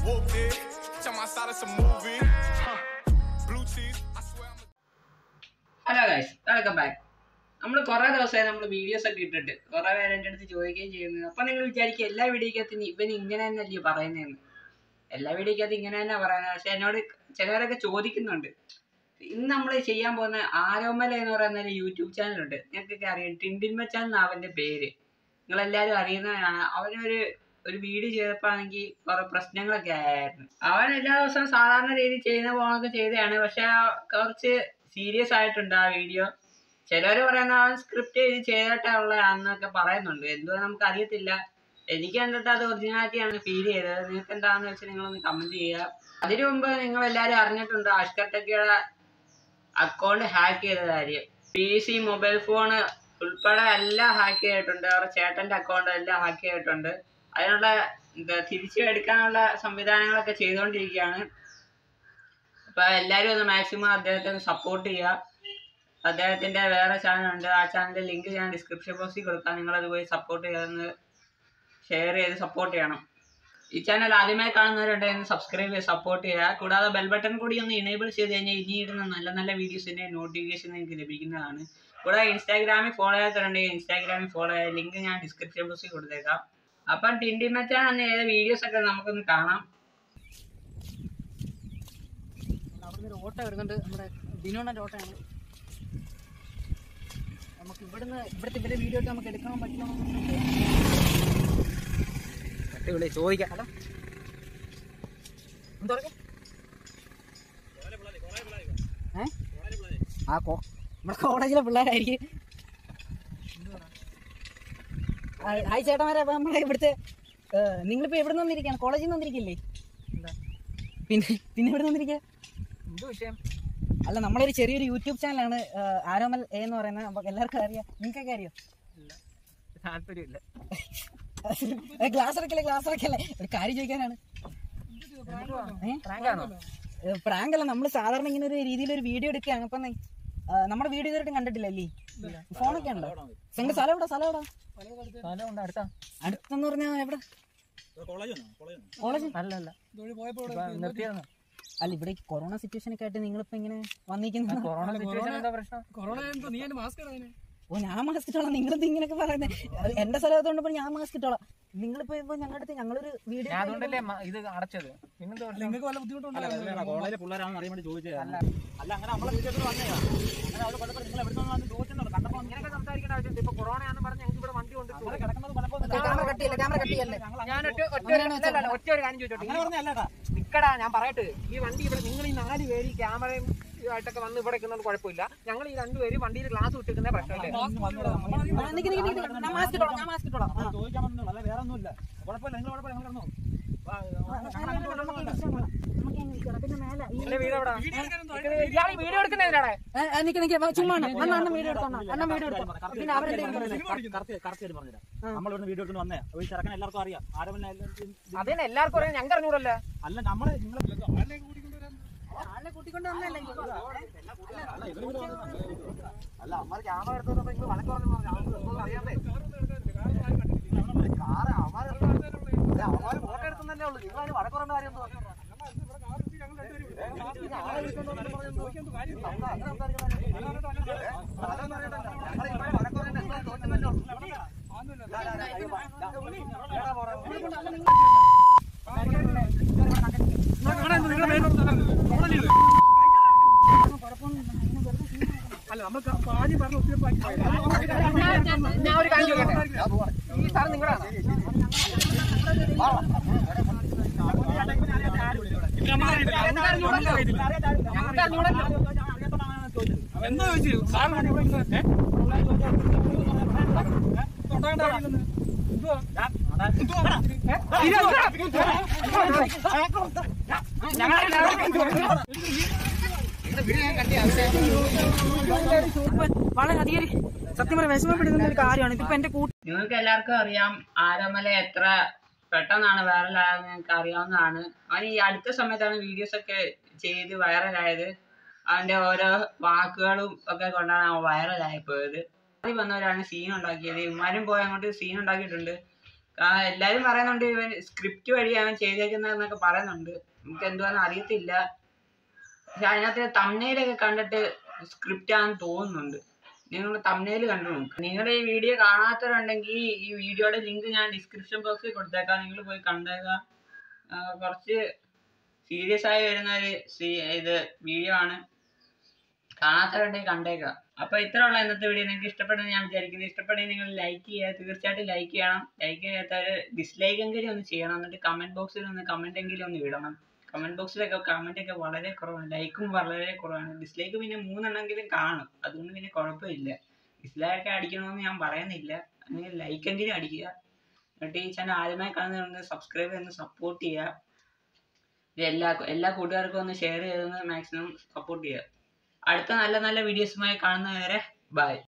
Whooped it. Tell my side it's a movie. Huh. Blue cheese. I swear I'm a hello guys welcome back നമ്മൾ കുറേ ദിവസമായി നമ്മൾ videos ഒക്കെ ഇട്ടിട്ട് കുറേ പേര് എൻ്റെ അടുത്ത് ചോദിക്കുകയും ചെയ്യുന്നു അപ്പം നിങ്ങൾ വിചാരിക്കും എല്ലാ വീഡിയോക്കകത്തും ഇവൻ ഇങ്ങനെ തന്നെയല്ലേ പറയുന്നതെന്ന് എല്ലാ വീഡിയോക്കകത്ത് ഇങ്ങനെ തന്നെ പറയുന്നത് പക്ഷെ എന്നോട് ചിലവരൊക്കെ ചോദിക്കുന്നുണ്ട് ഇന്ന് നമ്മൾ ചെയ്യാൻ പോകുന്ന ആരോമല എന്ന് പറയുന്ന ഒരു യൂട്യൂബ് ചാനലുണ്ട് നിങ്ങൾക്കൊക്കെ അറിയാം ടിൻഡിൻ മച്ചാൻ എന്നാണ് അവൻ്റെ പേര് നിങ്ങളെല്ലാവരും അറിയുന്നവരാണ് അവനൊരു ഒരു വീഡിയോ ചെയ്തപ്പോഴാണെങ്കിൽ കുറെ പ്രശ്നങ്ങളൊക്കെ ആയിരുന്നു അവൻ എല്ലാ ദിവസവും സാധാരണ രീതിയിൽ ചെയ്യുന്ന പോകണമൊക്കെ ചെയ്തതാണ് പക്ഷെ ആ കുറച്ച് സീരിയസ് ആയിട്ടുണ്ട് ആ വീഡിയോ ചിലവർ പറയുന്ന അവൻ സ്ക്രിപ്റ്റ് ചെയ്ത് ചെയ്തിട്ടുള്ളതാണെന്നൊക്കെ പറയുന്നുണ്ട് എന്തോ നമുക്ക് അറിയത്തില്ല എനിക്ക് കണ്ടിട്ട് അത് ഒറിജിനാലിറ്റിയാണ് ഫീൽ ചെയ്തത് നിങ്ങൾക്ക് എന്താണെന്ന് വെച്ചാൽ നിങ്ങളൊന്ന് കമന്റ് ചെയ്യുക അതിനു മുമ്പ് നിങ്ങൾ എല്ലാവരും അറിഞ്ഞിട്ടുണ്ട് അഷ്കർ ടെക്കിയുടെ അക്കൗണ്ട് ഹാക്ക് ചെയ്ത കാര്യം പി സി മൊബൈൽ ഫോൺ ഉൾപ്പെടെ എല്ലാം ഹാക്ക് ചെയ്തിട്ടുണ്ട് അവരുടെ ചേട്ടൻ്റെ അക്കൗണ്ട് എല്ലാം ഹാക്ക് ചെയ്തിട്ടുണ്ട് അതിനുള്ള എന്താ തിരിച്ചു എടുക്കാനുള്ള സംവിധാനങ്ങളൊക്കെ ചെയ്തുകൊണ്ടിരിക്കുകയാണ് അപ്പൊ എല്ലാവരും ഒന്ന് മാക്സിമം അദ്ദേഹത്തെ ഒന്ന് സപ്പോർട്ട് ചെയ്യുക അദ്ദേഹത്തിന്റെ വേറെ ചാനലുണ്ട് ആ ചാനലിന്റെ ലിങ്ക് ഞാൻ ഡിസ്ക്രിപ്ഷൻ ബോക്സിൽ കൊടുക്കാം നിങ്ങളത് പോയി സപ്പോർട്ട് ചെയ്തൊന്ന് ഷെയർ ചെയ്ത് സപ്പോർട്ട് ചെയ്യണം ഈ ചാനൽ ആദ്യമായി കാണുന്നവരുണ്ടെങ്കിൽ സബ്സ്ക്രൈബ് ചെയ്ത് സപ്പോർട്ട് ചെയ്യുക കൂടാതെ ബെൽ ബട്ടൺ കൂടി ഒന്ന് ഇനേബിൾ ചെയ്ത് കഴിഞ്ഞാൽ ഇനി ഇടുന്ന നല്ല നല്ല വീഡിയോസിന്റെ നോട്ടിഫിക്കേഷൻ നിങ്ങൾക്ക് ലഭിക്കുന്നതാണ് കൂടാതെ ഇൻസ്റ്റാഗ്രാമിൽ ഫോളോ ചെയ്യാത്തവരുണ്ടെങ്കിൽ ഇൻസ്റ്റാഗ്രാമിൽ ഫോളോ ചെയ്യാൻ ലിങ്ക് ഞാൻ ഡിസ്ക്രിപ്ഷൻ ബോക്സിൽ കൊടുത്തേക്കാം അപ്പം ടിൻഡി മച്ചാൻ അന്ന് ഏത് വീഡിയോസ് ഒക്കെ നമുക്കൊന്ന് കാണാം അവിടുന്ന് ഒരു ഓട്ടോ വരുന്നുണ്ട് നമ്മുടെ ബിനോണൻ്റെ ഓട്ടമാണ് നമുക്ക് ഇവിടുന്ന് ഇവിടുത്തെ ഇവരെ വീഡിയോ ഒക്കെ നമുക്ക് എടുക്കാൻ പറ്റുമോ അടിപൊളി ചോദിക്കാം ഹലോ എന്തോ ഏ ആ കോ നമ്മുടെ കോളേജിലെ പിള്ളേരായിരിക്കും ആ, ഹായ് ചേട്ടന്മാരെ അപ്പൊ നമ്മളെ ഇവിടുത്തെ ഏ, നിങ്ങളിപ്പോ എവിടെ നിന്ന് വന്നിരിക്കുകയാണ് കോളേജിൽ നിന്ന് വന്നിരിക്കില്ലേ പിന്നെ പിന്നെ എവിടെ നിന്ന് വന്നിരിക്കുക എന്ത് വിഷയം അല്ല നമ്മളൊരു ചെറിയൊരു യൂട്യൂബ് ചാനലാണ് ആരോമൽ എ എന്ന് പറയുന്നത് അപ്പൊ എല്ലാവർക്കും അറിയാം നിങ്ങൾക്കൊക്കെ അറിയോ താല്പര്യമില്ല ഗ്ലാസ് ഇറക്കല്ലേ ഗ്ലാസ് ഇറക്കല്ലേ ഒരു കാര്യം ചോദിക്കാനാണ് പ്രാങ്ക് അല്ല നമ്മൾ സാധാരണ ഇങ്ങനെ ഒരു രീതിയിൽ ഒരു വീഡിയോ എടുക്കുകയാണ് അപ്പൊ നെ- ആ, നമ്മുടെ വീഡിയോ ഇതുവരെയായിട്ടും കണ്ടിട്ടില്ല അല്ലേ ഫോണൊക്കെ ഉണ്ടോ നിങ്ങളുടെ സ്ഥലം എവിടെ സ്ഥലം എവിടെ സ്ഥലമുണ്ട് അടുത്ത അടുത്തെന്ന് പറഞ്ഞാൽ എവിടെ കോളേജ് അല്ല അല്ല നിർത്തിയായിരുന്നു അല്ല ഇവിടെ ഈ കൊറോണ സിറ്റുവേഷൻ ഒക്കെ ആയിട്ട് നിങ്ങളിപ്പോ ഇങ്ങനെ വന്നിരിക്കുന്നു കൊറോണ സിറ്റുവേഷൻ എന്താ പ്രശ്നം ഓ ഞാൻ മാസ്ക് ഇട്ടോളാം നിങ്ങളിത് ഇങ്ങനെയൊക്കെ പറയുന്നത് എന്റെ സ്ഥലം അതുകൊണ്ട് ഞാൻ മാസ്ക് ഇട്ടോളാം നിങ്ങളിപ്പോ ഇപ്പൊ ഞങ്ങളുടെ അടുത്ത് ഞങ്ങളൊരു വീഡിയോ ഞാൻ അതുകൊണ്ടല്ലേ മ- ഇത് അടച്ചത് പിന്നെന്താ പ്രശ്നം കോളേജിലെ പിള്ളേരാണെന്ന് അറിയാൻ വേണ്ടി ചോദിച്ചത് അല്ല അല്ല അങ്ങനെ നമ്മളെ വീട്ടിൽ വന്നതാ അങ്ങനെ അവിടെ പലപ്പോഴും നിങ്ങൾ എവിടെ നിന്ന് ചോദിച്ചിട്ടുണ്ട് കണ്ടപ്പോൾ ഇങ്ങനെയൊക്കെ സംസാരിക്കേണ്ട ആവശ്യമില്ല ഇപ്പൊ കൊറോണ ആണെന്ന് പറഞ്ഞ് ഞങ്ങൾക്ക് ഇവിടെ വണ്ടി കൊണ്ട് അങ്ങനെ കിടക്കുന്നത് പലപ്പോൾ ക്യാമറ കട്ട് ചെയ്യല്ലേ ക്യാമറ കട്ട് ചെയ്യല്ലേ ഞാൻ ഒറ്റ ഒറ്റ ഒരു- അല്ല, അല്ല, ഒറ്റ ഒരു കാര്യം ചോദിച്ചോട്ടെ അങ്ങനെ പറഞ്ഞല്ലടാ നിക്കടാ ഞാൻ പറയട്ടെ ഈ വണ്ടി ഇവിടെ നിങ്ങൾ ഈ നാല് പേര് ഈ ക്യാമറയും ആയിട്ടൊക്കെ വന്ന് ഇവിടെ നിൽക്കുന്നത് കുഴപ്പമില്ല ഞങ്ങൾ ഈ രണ്ടുപേര് വണ്ടിയിൽ ഗ്ലാസ് വിട്ടിരിക്കുന്ന പ്രശ്നമില്ല ആ, നിക്ക് നിക്ക് നിക്ക് നിക്ക്. ഞാൻ മാസ്ക് ഇട്ടോളാം ഞാൻ മാസ്ക് ഇട്ടോളാം ആ. ചോദിക്കാൻ പറ്റുന്നില്ല അല്ല വേറെ ഒന്നുമില്ല കുഴപ്പമില്ല നിങ്ങൾ കുഴപ്പമില്ല നിങ്ങൾ കിടന്നു നമുക്ക് ഈ വിഷയം കൊള്ളാം. നമുക്ക് ഈ കിടക്കുന്ന മേലെ ഈ- എന്റെ വീട് എവിടെ ഇയാൾ വീഡിയോ എടുക്കുന്നതിനാടെ ഏ, ഏ, നിക്ക് നിക്ക് വാ, ചുമ്മാ ആണ്. അണ്ണ അണ്ണൻ വീഡിയോ എടുത്തോണ്ടാ അണ്ണൻ വീഡിയോ എടുത്തോ പിന്നെ അവരെന്തെങ്കിലും പറയുന്നത് കറക്റ്റ് കറക്റ്റ് പറഞ്ഞുതരാം നമ്മൾ ഇവിടെ വീഡിയോ എടുത്ത് വന്നേ ഒരു ചെറുക്കൻ എല്ലാവർക്കും അറിയാം ആരും അതന്നെ എല്ലാവർക്കും അറിയാം ഞങ്ങൾക്ക് അറിഞ്ഞൂടല്ലേ അല്ല നമ്മള് നിങ്ങൾ ആളെ കൂട്ടിക്കൊണ്ട് വന്നല്ലേ അല്ല അമ്മ ക്യാമറ എടുത്തത് നിങ്ങൾ വഴക്ക് പറഞ്ഞു പറഞ്ഞു അറിയാമേ കാറ് അവന്മാര് ഫോട്ടോ എടുക്കുന്നല്ലേ ഉള്ളൂ നിങ്ങൾ അതിന് വഴക്ക് പറഞ്ഞ കാര്യം ഞാൻ ഒരു കാര്യം ചോദിക്കട്ടെ ഈ സാർ നിങ്ങളാണ് ഞങ്ങൾക്ക് അറിഞ്ഞൂടല്ലോ എന്താ ചോദിച്ചു വളരെയധികം സത്യം പറയാൻ വിഷമപ്പെടുന്ന ഒരു കാര്യമാണ് ഇതിപ്പോ എന്റെ കൂട്ട നിങ്ങൾക്ക് എല്ലാവർക്കും അറിയാം ആരോമല എത്ര പെട്ടെന്നാണ് വൈറലായത് നിങ്ങൾക്ക് അറിയാവുന്നതാണ് അവൻ ഈ അടുത്ത സമയത്താണ് വീഡിയോസ് ഒക്കെ ചെയ്ത് വൈറലായത് അവന്റെ ഓരോ വാക്കുകളും ഒക്കെ കൊണ്ടാണ് അവൻ വൈറലായി പോയത് ആദ്യം വന്നവരാണ് സീൻ ഉണ്ടാക്കിയത് ഇമാരും പോയി അങ്ങോട്ട് സീൻ ഉണ്ടാക്കിയിട്ടുണ്ട് ആ, എല്ലാരും പറയുന്നുണ്ട് ഇവൻ സ്ക്രിപ്റ്റ് വഴി അവൻ ചെയ്തേക്കുന്നതെന്നൊക്കെ പറയുന്നുണ്ട് നമുക്ക് എന്തുവാന്ന് അറിയത്തില്ല പക്ഷെ അതിനകത്ത് തമ്മനയിലൊക്കെ കണ്ടിട്ട് സ്ക്രിപ്റ്റ് ആണെന്ന് തോന്നുന്നുണ്ട് നിങ്ങൾ തമ്മനയിൽ കണ്ടു നോക്ക് നിങ്ങളുടെ ഈ വീഡിയോ കാണാത്തവരുണ്ടെങ്കിൽ ഈ വീഡിയോയുടെ ലിങ്ക് ഞാൻ ഡിസ്ക്രിപ്ഷൻ ബോക്സിൽ കൊടുത്തേക്കാം നിങ്ങൾ പോയി കണ്ടേക്കാം ആ, കുറച്ച് സീരിയസ് ആയി വരുന്ന ഒരു സീ- ഇത് വീഡിയോ ആണ് കാണാത്തവരുണ്ടെങ്കിൽ കണ്ടേക്കാം അപ്പൊ ഇത്ര ഉള്ള ഇന്നത്തെ വീഡിയോ നിങ്ങൾക്ക് ഇഷ്ടപ്പെടുന്ന ഞാൻ വിചാരിക്കുന്നു ഇഷ്ടപ്പെടുന്ന നിങ്ങൾ ലൈക്ക് ചെയ്യുക തീർച്ചയായിട്ടും ലൈക്ക് ചെയ്യണം ലൈക്ക് ചെയ്യാത്തവര് ഡിസ്ലൈക്ക് എങ്കിലും ഒന്ന് ചെയ്യണം എന്നിട്ട് കമന്റ് ബോക്സിൽ ഒന്ന് കമന്റ് എങ്കിലും ഒന്ന് ഇടണം കമന്റ് ബോക്സിലൊക്കെ കമന്റ് ഒക്കെ വളരെ കുറവാണ് ലൈക്കും വളരെ കുറവാണ് ഡിസ്ലൈക്ക് പിന്നെ മൂന്നെണ്ണെങ്കിലും കാണും അതുകൊണ്ട് പിന്നെ കുഴപ്പമില്ല ഡിസ്ലൈക്ക് അടിക്കണമെന്ന് ഞാൻ പറയുന്നില്ല അല്ലെങ്കിൽ ലൈക്ക് എങ്കിലും അടിക്കുക എന്നിട്ട് ഈ ചാനൽ ആദ്യമായി കാണുന്നവരുണ്ട് സബ്സ്ക്രൈബ് ചെയ്ത് സപ്പോർട്ട് ചെയ്യുക ഇത് എല്ലാ എല്ലാ കൂട്ടുകാർക്കും ഒന്ന് ഷെയർ ചെയ്തൊന്ന് മാക്സിമം സപ്പോർട്ട് ചെയ്യുക അടുത്ത നല്ല നല്ല വീഡിയോസുമായി കാണുന്നവരെ ബൈ